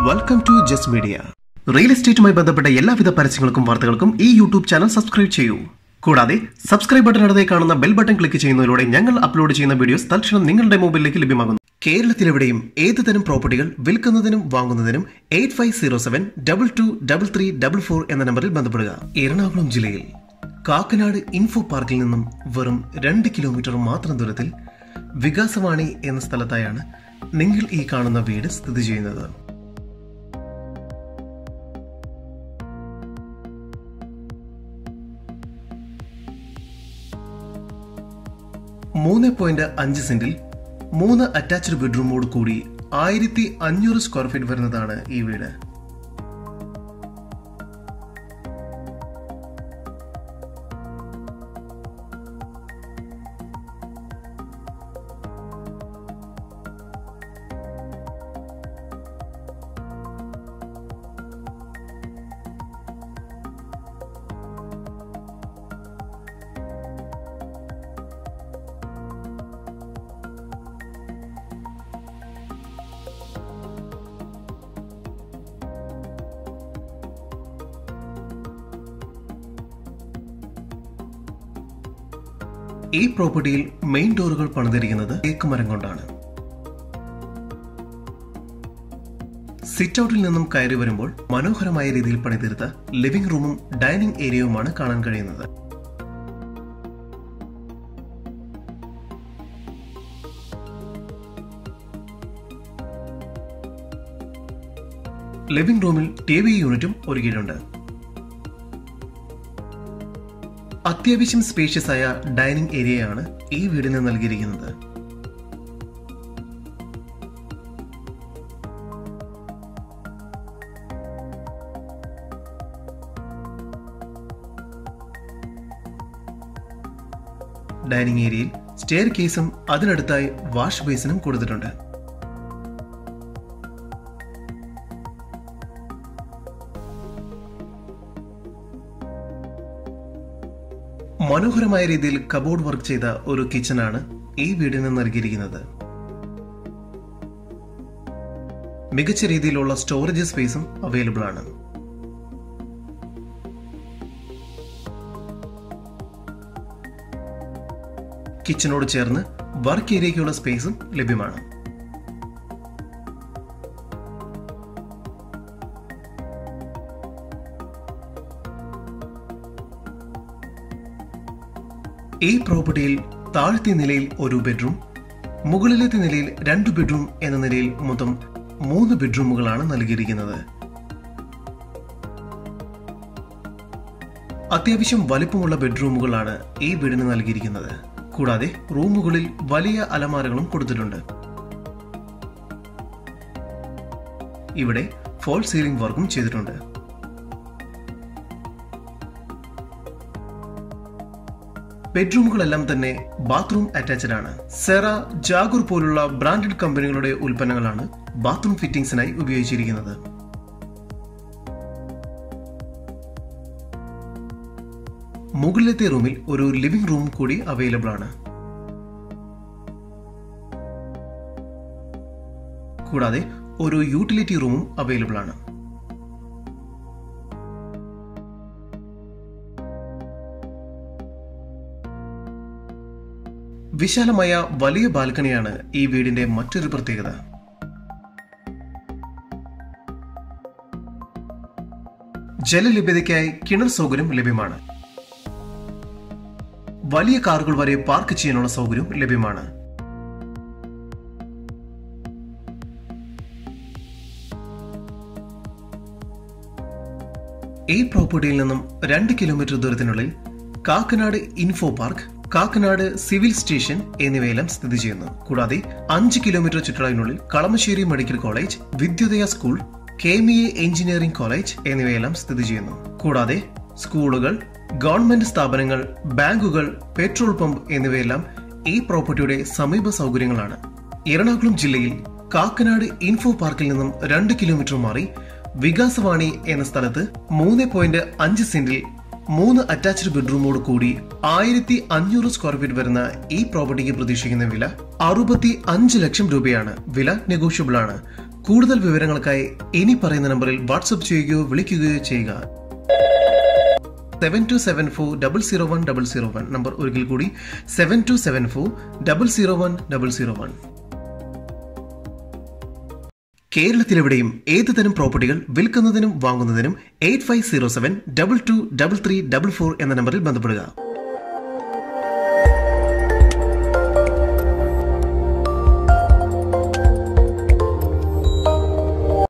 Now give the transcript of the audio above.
welcome to just media real എസ്റ്റേറ്റുമായി ബന്ധപ്പെട്ട എല്ലാവിധ പരസ്യങ്ങൾക്കും വാർത്തകൾക്കും ഈ യൂട്യൂബ് ചാനൽ സബ്സ്ക്രൈബ് ചെയ്യൂ കൂടാതെ സബ്സ്ക്രൈബ് ബട്ടൺ അടുത്തേ കാണുന്ന ബെൽ ബട്ടൺ ക്ലിക്ക് ചെയ്യുന്നതിലൂടെ ഞങ്ങൾ അപ്ലോഡ് ചെയ്യുന്ന വീഡിയോസ് തൽക്ഷണം നിങ്ങളുടെ മൊബൈലിലേക്ക് ലഭ്യമാകുന്നു കേരളത്തിലെവിടെയും ഏത് തരം പ്രോപ്പർട്ടികൾ വിൽക്കുന്നതിനും വാങ്ങുന്നതിനും eight five zero seven double two double three double four എന്ന നമ്പറിൽ ബന്ധപ്പെടുക എറണാകുളം ജില്ലയിൽ കാക്കനാട് ഇൻഫോ പാർക്കിൽ നിന്നും വെറും രണ്ട് കിലോമീറ്റർ മാത്രം ദൂരത്തിൽ വികാസവാണി എന്ന സ്ഥലത്തായാണ് നിങ്ങൾ ഈ കാണുന്ന വീട് സ്ഥിതി ചെയ്യുന്നത് മൂന്ന് പോയിന്റ് അഞ്ച് സെന്റിൽ മൂന്ന് അറ്റാച്ച്ഡ് ബെഡ്റൂമോട് കൂടി ആയിരത്തി അഞ്ഞൂറ് സ്ക്വയർ ഫീറ്റ് വരുന്നതാണ് ഈ വീട് ഈ പ്രോപ്പർട്ടിയിൽ മെയിൻ ഡോറുകൾ പണിതിരിക്കുന്നത് തേക്ക് മരം കൊണ്ടാണ് സിറ്റ് ഔട്ടിൽ നിന്നും കയറി വരുമ്പോൾ മനോഹരമായ രീതിയിൽ പണിതീർത്ത ലിവിംഗ് റൂമും ഡൈനിങ് ഏരിയയുമാണ് കാണാൻ കഴിയുന്നത് ലിവിംഗ് റൂമിൽ ടി വി യൂണിറ്റും ഒരുക്കിയിട്ടുണ്ട് അത്യാവശ്യം സ്പേഷ്യസ് ആയ ഡൈനിങ് ഏരിയയാണ് ഈ വീടിന് നൽകിയിരിക്കുന്നത് ഡൈനിങ് ഏരിയയിൽ സ്റ്റെയർ കേസും അതിനടുത്തായി വാഷ് ബേസിനും കൊടുത്തിട്ടുണ്ട് മനോഹരമായ രീതിയിൽ കബോർഡ് വർക്ക് ചെയ്ത ഒരു കിച്ചണാണ് ഈ വീടിന് നൽകിയിരിക്കുന്നത് മികച്ച രീതിയിലുള്ള സ്റ്റോറേജ് സ്പേസും അവൈലബിൾ ആണ് കിച്ചണോട് ചേർന്ന് വർക്ക് ഏരിയയ്ക്കുള്ള സ്പേസും ലഭ്യമാണ് ഈ പ്രോപ്പർട്ടിയിൽ താഴത്തെ നിലയിൽ ഒരു ബെഡ്റൂം മുകളിലത്തെ നിലയിൽ രണ്ട് ബെഡ്റൂം എന്ന നിലയിൽ മൊത്തം മൂന്ന് ബെഡ്റൂമുകളാണ് നൽകിയിരിക്കുന്നത് അത്യാവശ്യം വലിപ്പമുള്ള ബെഡ്റൂമുകളാണ് ഈ വീടിന് നൽകിയിരിക്കുന്നത് കൂടാതെ റൂമുകളിൽ വലിയ അലമാരകളും കൊടുത്തിട്ടുണ്ട് ഇവിടെ ഫോൾ സീലിംഗ് വർക്കും ചെയ്തിട്ടുണ്ട് ബെഡ്റൂമുകളെല്ലാം തന്നെ ബാത്റൂം അറ്റാച്ച്ഡ് ആണ് സെറ ജാഗൂർ പോലുള്ള ബ്രാൻഡഡ് കമ്പനികളുടെ ഉൽപ്പന്നങ്ങളാണ് ബാത്റൂം ഫിറ്റിംഗ്സിനായി ഉപയോഗിച്ചിരിക്കുന്നത് മുകളിലത്തെ റൂമിൽ ഒരു ലിവിംഗ് റൂം കൂടി അവൈലബിൾ ആണ് കൂടാതെ ഒരു യൂട്ടിലിറ്റി റൂമും അവൈലബിൾ ആണ് വിശാലമായ വലിയ ബാൽക്കണിയാണ് ഈ വീടിന്റെ മറ്റൊരു പ്രത്യേകത ജലലഭ്യതയ്ക്കായി കിണർ സൗകര്യം ലഭ്യമാണ് വലിയ കാറുകൾ വരെ പാർക്ക് ചെയ്യാനുള്ള സൗകര്യം ലഭ്യമാണ് ഈ പ്രോപ്പർട്ടിയിൽ നിന്നും രണ്ട് കിലോമീറ്റർ ദൂരത്തിനുള്ളിൽ Kakkanad info park Kakkanad civil station എന്നിവയെല്ലാം സ്ഥിതി ചെയ്യുന്നു കൂടാതെ അഞ്ച് കിലോമീറ്റർ ചുറ്റളവിനുള്ളിൽ Kalamassery medical college Vidyodaya school K M A engineering college എന്നിവയെല്ലാം സ്ഥിതി ചെയ്യുന്നു കൂടാതെ സ്കൂളുകൾ ഗവൺമെന്റ് സ്ഥാപനങ്ങൾ ബാങ്കുകൾ പെട്രോൾ പമ്പ് എന്നിവയെല്ലാം ഈ പ്രോപ്പർട്ടിയുടെ സമീപ സൗകര്യങ്ങളാണ് എറണാകുളം ജില്ലയിൽ കാക്കനാട് ഇൻഫോ പാർക്കിൽ നിന്നും രണ്ട് കിലോമീറ്റർ മാറി വികാസവാണി എന്ന സ്ഥലത്ത് മൂന്ന് പോയിന്റ് അഞ്ച് സെന്റിൽ മൂന്ന് അറ്റാച്ച്ഡ് ബെഡ്റൂമോട് കൂടി ആയിരത്തി അഞ്ഞൂറ് സ്ക്വയർ ഫീറ്റ് വരുന്ന ഈ പ്രോപ്പർട്ടിക്ക് പ്രതീക്ഷിക്കുന്ന വില അറുപത്തി അഞ്ച് ലക്ഷം രൂപയാണ് വില നെഗോഷ്യബിൾ ആണ് കൂടുതൽ വിവരങ്ങൾക്കായി ഇനി പറയുന്ന നമ്പറിൽ വാട്സപ്പ് ചെയ്യുകയോ വിളിക്കുകയോ ചെയ്യുക seven two seven four double zero one double zero one number ഒരിക്കൽ കൂടി seven two seven four double zero one double zero one കേരളത്തിലെവിടെയും ഏത് തരം പ്രോപ്പർട്ടികൾ വിൽക്കുന്നതിനും വാങ്ങുന്നതിനും eight five zero seven double two double three double four എന്ന നമ്പറിൽ ബന്ധപ്പെടുക